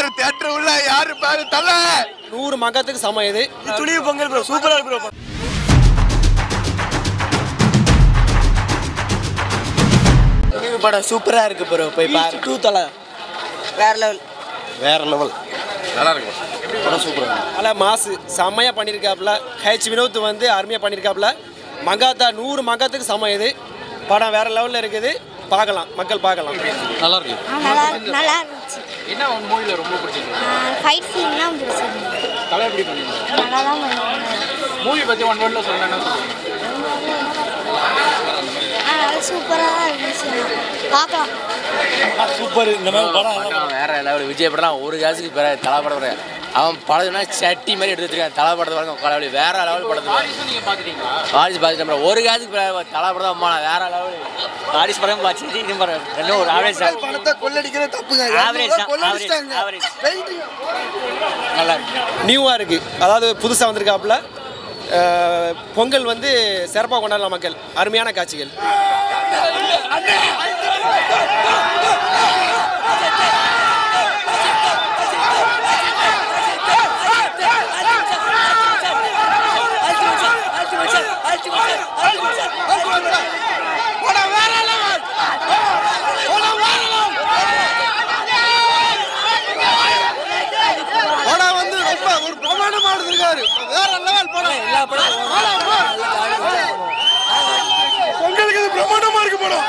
மாதிரி தேட்டர் உள்ள யாரு பாரு தலை நூறு மகத்துக்கு சமம் இது துணிவு பொங்கல் ப்ரோ சூப்பரா இருக்கு ப்ரோ துணிவு படம் சூப்பரா இருக்கு ப்ரோ போய் பாரு டூ தலை வேற லெவல் வேற லெவல் நல்லா இருக்கு படம் சூப்பராக நல்லா மாசு செம்மையாக பண்ணியிருக்காப்புல ஹெச் வினோத் வந்து அருமையாக பண்ணியிருக்காப்புல மகாத்தா நூறு மகத்துக்கு சமம் இது படம் வேற லெவலில் இருக்குது பார்க்கலாம் மக்கள் பார்க்கலாம் நல்லா இருக்கு ஆ, நல்லா நல்லா இருந்துச்சு என்ன உன் மூவில ரொம்ப பிடிச்சிருக்கு ஃபைட் சீன் தான் பிடிச்சிருந்துச்சு தலை எப்படி பண்ணீங்க நல்லா தான் பண்ணிருந்தாங்க மூவி பத்தி ஒன் வேர்ட்ல சொல்லணும்னா சொல்லுங்க ஆ நல்லா சூப்பராக தான் இருந்துச்சு பார்க்கலாம் சூப்பர் இந்த மாதிரி படம் வேற லெவல் விஜய் படம் ஒரு காசுக்கு பிற தலை படம் வர அவன் படம்னா சட்டி மாதிரி எடுத்து வச்சிருக்கான் தலை படத்தை வரைக்கும் கொலவெளி வேற லெவல் படத்தை வாரிசு நீங்க பாத்துட்டீங்களா வாரிசு பார்த்துட்டு ஒரு காசுக்கு பிற தலை படம் தான் அம்மா வேற லெவல் வாரிசு படம் பார்த்து இது படம் ரெண்டும் ஒரு ஆவரேஜ் தான் பணத்தை கொள்ளடிக்கிற தப்புங்க ஆவரேஜ் தான் கொள்ளடிச்சிட்டாங்க ஆவரேஜ் நல்லா இருக்கு நியூவாக இருக்குது அதாவது புதுசாக வந்திருக்காப்புல அஹ், பொங்கல் வந்து சிறப்பாக கொண்டாடலாம் மக்கள் அருமையான காட்சிகள் படம் வந்து ரொம்ப ஒரு பிரமாண்டமா எடுத்திருக்காரு வேற லெவல் படம் எல்லா பொங்கலுக்கு இது பிரமாண்டமா இருக்கு படம்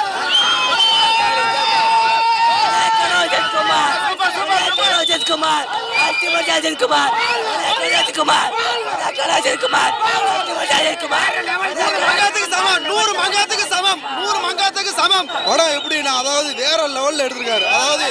மங்காத்துக்கு சமம் நூறு மங்காத்துக்கு சமம் நூறு மங்காத்துக்கு சமம் படம் எப்படின்னா அதாவது வேற லெவல்ல எடுத்திருக்காரு அதாவது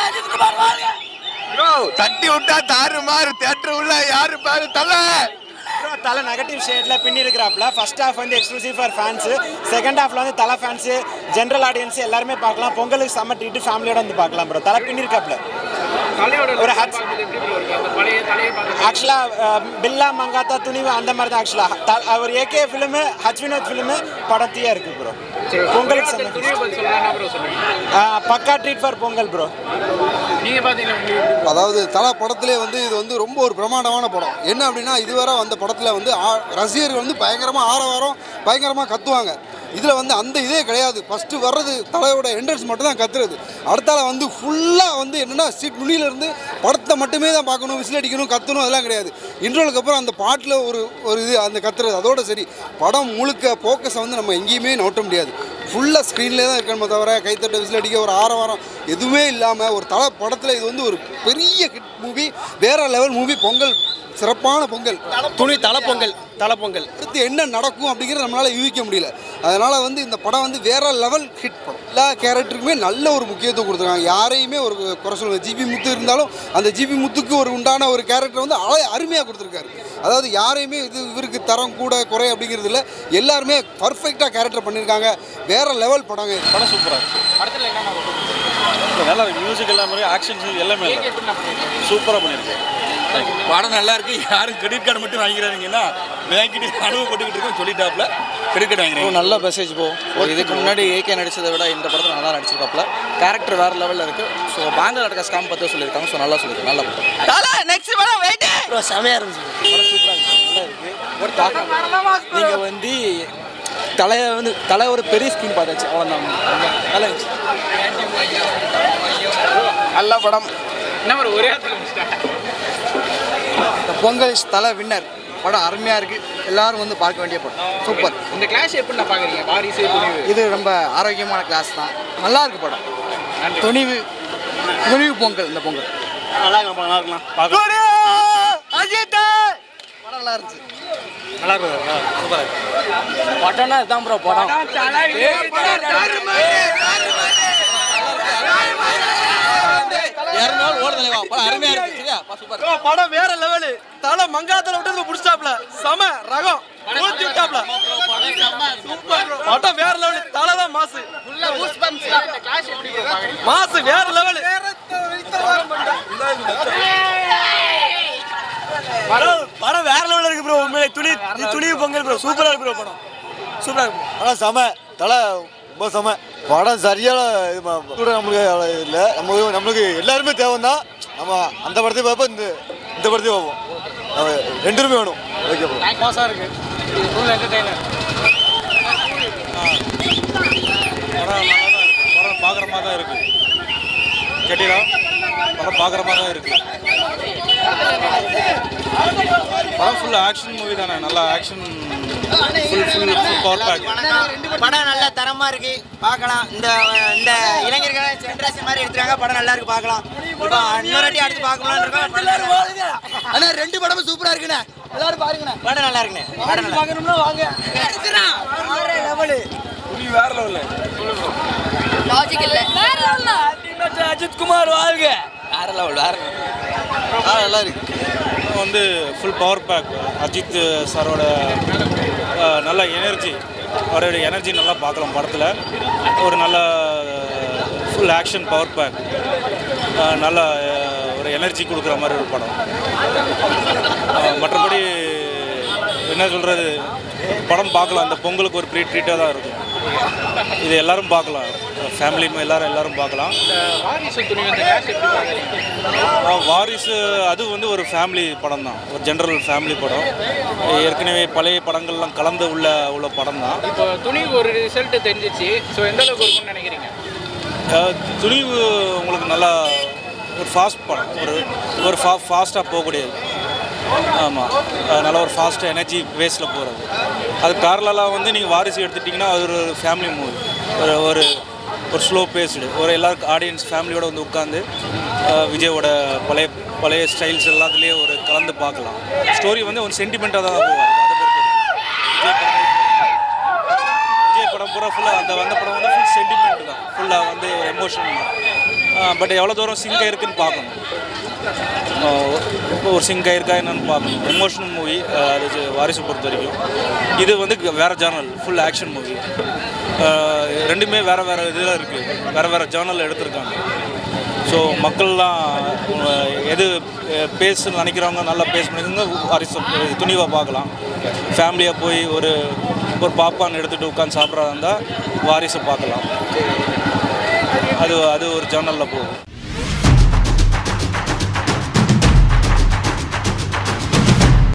ப்ரோ தட்டி விட்டா தாறு மாறு தேட்டர் உள்ள யாரு பாரு தலை தலை நெகட்டிவ் ஷேட்ல பின்னி இருக்கிறாப்ல ஃபர்ஸ்ட் ஹாஃப் வந்து எக்ஸ்க்ளூசிவ் ஃபார் ஃபேன்ஸ் செகண்ட் ஹாஃப்ல வந்து தலை ஃபேன்ஸ் ஜென்ரல் ஆடியன்ஸ் எல்லாருமே பார்க்கலாம் பொங்கலுக்கு செம்ம ட்ரீட் ஃபேமிலியோட வந்து பார்க்கலாம் ப்ரோ தலை பின்னி இருக்காப்ல தலையோட ஒரு ஒரு hats- எப்படி bro இருக்கு அந்த பழைய தலையை பார்த்து ஆக்சுவலா பில்லா மங்காத்தா துணிவு அந்த மாதிரி தான் ஆக்சுவலா ஒரு AK film H Vinoth film படத்தையே இருக்கு ப்ரோ பொங்கலுக்கு செம்ம துணியை பத்தி சொல்றேன் ப்ரோ சொல்லுங்க ஆ, பக்கா ட்ரீட் ஃபார் பொங்கல் ப்ரோ நீங்க பாத்தீங்களா movie எப்படி bro? அதாவது தலை படத்திலே வந்து இது வந்து ரொம்ப ஒரு பிரமாண்டமான படம் என்ன அப்படின்னா இதுவரை வந்த படத்தில் வந்து ஆ- ரசிகர்கள் வந்து பயங்கரமாக ஆரவாரம் பயங்கரமாக கத்துவாங்க இதில் வந்து அந்த இதே கிடையாது ஃபஸ்ட்டு வர்றது தலையோட என்ட்ரன்ஸ் மட்டும் தான் கத்துறது அடுத்தால வந்து ஃபுல்லாக வந்து என்னென்னா சீட் நுனியிலேருந்து படத்தை மட்டுமே தான் பார்க்கணும் விசில் அடிக்கணும் கத்தணும் அதெல்லாம் கிடையாது இன்ட்ரோலுக்கு அப்புறம் அந்த பாட்டில் ஒரு ஒரு இது அந்த கத்துறது அதோட சரி படம் முழுக்க ஃபோக்கஸை வந்து நம்ம எங்கேயுமே நோட்ட முடியாது ஃபுல்லாக ஸ்க்ரீன்லேயே தான் இருக்கணுமே தவிர கைத்தட்ட விசில் அடிக்க ஒரு ஆரவாரம் எதுவுமே இல்லாமல் ஒரு தலை படத்தில் இது வந்து ஒரு பெரிய ஹிட் மூவி வேற லெவல் மூவி பொங்கல் சிறப்பான பொங்கல் துணி தலை பொங்கல் தலை பொங்கல் அடுத்து என்ன நடக்கும் அப்படிங்கிறத நம்மளால் யூகிக்க முடியல அதனால் வந்து இந்த படம் வந்து வேற லெவல் ஹிட் படம் எல்லா கேரக்டருக்குமே நல்ல ஒரு முக்கியத்துவம் கொடுத்துருக்காங்க யாரையுமே ஒரு குறை சொல்லுங்க ஜிபி முத்து இருந்தாலும் அந்த ஜிபி முத்துக்கு ஒரு உண்டான ஒரு கேரக்டர் வந்து அழ அருமையாக கொடுத்துருக்காரு அதாவது யாரையுமே இது இவருக்கு தரம் கூட குறை அப்படிங்கிறது இல்லை எல்லாருமே பர்ஃபெக்டாக கேரக்டர் பண்ணியிருக்காங்க வேற லெவல் படங்க படம் சூப்பராக இருக்கு படத்துல என்ன பண்ணுவோம் நல்லா இருக்கு மியூசிக் எல்லாமே ஆக்ஷன் எல்லாமே எப்படி நான் பண்ணிருக்கேன் சூப்பராக பண்ணியிருக்கேன் படம் நல்லா இருக்கு யாரும் கிரெடிட் கார்டு மட்டும் வாங்கிக்கிறாங்கன்னா வாங்கிட்டு அனுபவப்பட்டுக்கிட்டு இருக்கோம் சொல்லிட்டாப்ல கிரெடிட் கார்டு வாங்கிறீங்க நல்ல மெசேஜ் போ இதுக்கு முன்னாடி ஏகே நடிச்சதை விட இந்த படத்தில் நல்லா நடிச்சிருக்காப்ல கேரக்டர் வேற லெவலில் இருக்கு ஸோ பேங்கில் நடக்க ஸ்காம் பற்றி சொல்லியிருக்காங்க ஸோ நல்லா சொல்லியிருக்காங்க நல்ல படம் தலை நெக்ஸ்ட் படம் வெயிட் ப்ரோ செமையாக இருந்துச்சு படம் சூப்பராக இருக்கு நல்லா இருக்கு நீங்கள் வந்து தலையை வந்து தலை ஒரு பெரிய ஸ்கிரீன் பார்த்தாச்சு அவ்வளோதான் நல்லா இருந்துச்சு நல்ல படம் என்ன ஒரு ஒரே இடத்துல முடிச்சிட்டேன் இந்த பொங்கல் தலை வின்னர் படம் அருமையாக இருக்கு எல்லாரும் வந்து பார்க்க வேண்டிய படம் சூப்பர் இந்த கிளாஸ் எப்படி நான் பாக்குறீங்க வாரிசு துணிவு இது ரொம்ப ஆரோக்கியமான கிளாஸ் தான் நல்லா இருக்கு படம் துணிவு துணிவு பொங்கல் இந்த பொங்கல் நல்லா இருக்கலாம் நல்லா இருக்கலாம் பார்க்கலாம் படம் நல்லா இருந்துச்சு நல்லா இருக்கும் சூப்பராக இருக்கு படம்னா இதுதான் ப்ரோ படம் இரநூறு ஓடு தலைவா படம் அருமையா இருக்கு சரியா சூப்பர் படம் வேற லெவலு தலை மங்காத்தல விட்டு பிடிச்சாப்ல செம ரகம் ஊத்தி விட்டாப்ல படம் வேற லெவலு தலை தான் மாசு இந்த கிளாஸ் எப்படி bro பாக்குறீங்க மாசு வேற லெவலு படம் படம் வேற லெவலில் இருக்கு ப்ரோ உண்மையிலே துணி துணி பொங்கல் ப்ரோ சூப்பராக இருக்கு ப்ரோ படம் சூப்பராக இருக்கு படம் செம தலை ரொம்ப செம படம் சரியான இது ம- கூட நம்மளுக்கு அவ்வளோ இல்லை நம்ம நம்மளுக்கு எல்லாருமே தேவை தான் நம்ம அந்த படத்தையும் பார்ப்போம் இந்த இந்த படத்தையும் பார்ப்போம் நம்ம ரெண்டுமே வேணும் ஓகே ப்ரோ மாசாக இருக்கு இது ஃபுல் என்டர்டைனர் படம் நல்லா தான் இருக்கு படம் பார்க்குற மாதிரி தான் இருக்கு கேட்டீங்களா படம் பார்க்குற மாதிரி தான் இருக்கு படம் ஃபுல் ஆக்ஷன் மூவி தானே நல்லா action full full full power pack படம் நல்ல தரமா இருக்கு பார்க்கலாம் இந்த இந்த இளைஞர்கள் ஜென்ரேஷன் மாதிரி எடுத்துறாங்க படம் நல்லா இருக்கு பார்க்கலாம் இப்போ இன்னொரு வாட்டி அடுத்து பார்க்கலாம்னு இருக்கோம் அண்ணா ரெண்டு படமும் சூப்பரா இருக்குண்ணே எல்லாரும் பாருங்கண்ணே படம் நல்லா இருக்குண்ணே படம் நல்லா பார்க்கணும்னா வாங்க வேற லெவலில் லாஜிக் இல்ல வேற லெவல்ல அஜித் குமார் வாழ்க வேற லெவல் வேற ஆ நல்லா இருக்கு வந்து ஃபுல் பவர் பேக் அஜித் சாரோட அஹ், நல்ல எனர்ஜி அவரோட எனர்ஜி நல்லா பார்க்கலாம் படத்தில் ஒரு நல்ல ஃபுல் ஆக்ஷன் பவர் பேக் நல்ல அஹ், ஒரு எனர்ஜி கொடுக்குற மாதிரி ஒரு படம் அஹ், மற்றபடி என்ன சொல்கிறது படம் பார்க்கலாம் அந்த பொங்கலுக்கு ஒரு ப்ரீ ட்ரீட்டாக தான் இருக்கும் இது எல்லாரும் பார்க்கலாம் ஃபேமிலி எல்லாரும் எல்லாரும் பார்க்கலாம் இந்த வாரிசு துணிவு இந்த கிளாஷ் எப்படி பார்க்குறீங்க ஆ, வாரிசு அது வந்து ஒரு ஃபேமிலி படம் தான் ஒரு ஜென்ரல் ஃபேமிலி படம் ஏற்கனவே பழைய படங்கள்லாம் கலந்து உள்ள உள்ள படம் தான் இப்போ துணிவு ஒரு ரிசல்ட் தெரிஞ்சிச்சு ஸோ எந்த அளவுக்கு இருக்கும்னு நினைக்கிறீங்க துணிவு உங்களுக்கு நல்லா ஒரு ஃபாஸ்ட் படம் ஒரு ஒரு ஃபா ஃபாஸ்ட்டாக போகக்கூடியது ஆமாம் நல்ல ஒரு ஃபாஸ்ட் எனர்ஜி பேஸில் போகிறது அது பேரலாக வந்து நீங்கள் வாரிசு எடுத்துட்டிங்கன்னா அது ஒரு ஃபேமிலி மூவி ஒரு ஒரு ஒரு ஸ்லோ பேஸ்டு ஒரு எல்லாருக்கும் ஆடியன்ஸ் ஃபேமிலியோட வந்து உட்காந்து விஜயோட பழைய பழைய ஸ்டைல்ஸ் எல்லாத்துலேயும் ஒரு கலந்து பார்க்கலாம் ஸ்டோரி வந்து ஒரு சென்டிமெண்ட்டாக தான் போகும் அதை பொறுத்த வரைக்கும். விஜய் படம் விஜய் படம் பூரா ஃபுல்லாக அந்த வந்த படம் வந்து ஃபுல் சென்டிமெண்ட் தான் ஃபுல்லாக வந்து ஒரு எமோஷன் தான் பட் எவ்வளோ தூரம் சிங்க் ஆயிருக்குன்னு பார்க்கணும் ஆஹ் இப்போ ஒரு சிங்க் ஆயிருக்கா என்னன்னு பார்க்கணும் எமோஷனல் மூவி அது ஜ- வாரிசு பொறுத்த வரைக்கும் இது வந்து வேறு ஜானல் ஃபுல் ஆக்ஷன் மூவி ரெண்டுமே வேறு வேறு இதில் இருக்குது வேறு வேறு ஜானல் எடுத்திருக்காங்க ஸோ மக்கள்லாம் அஹ், எது அஹ், பேசுன்னு நினைக்கிறவங்க நல்லா பேச பண்ணிக்கோங்க வாரிசு துணிவாக பார்க்கலாம் ஃபேமிலியாக போய் ஒரு ஒரு பாப்பான்னு எடுத்துகிட்டு உட்காந்து சாப்பிட்றதா இருந்தால் வாரிசை பார்க்கலாம் அது அது ஒரு ஜேர்னலில் போகும்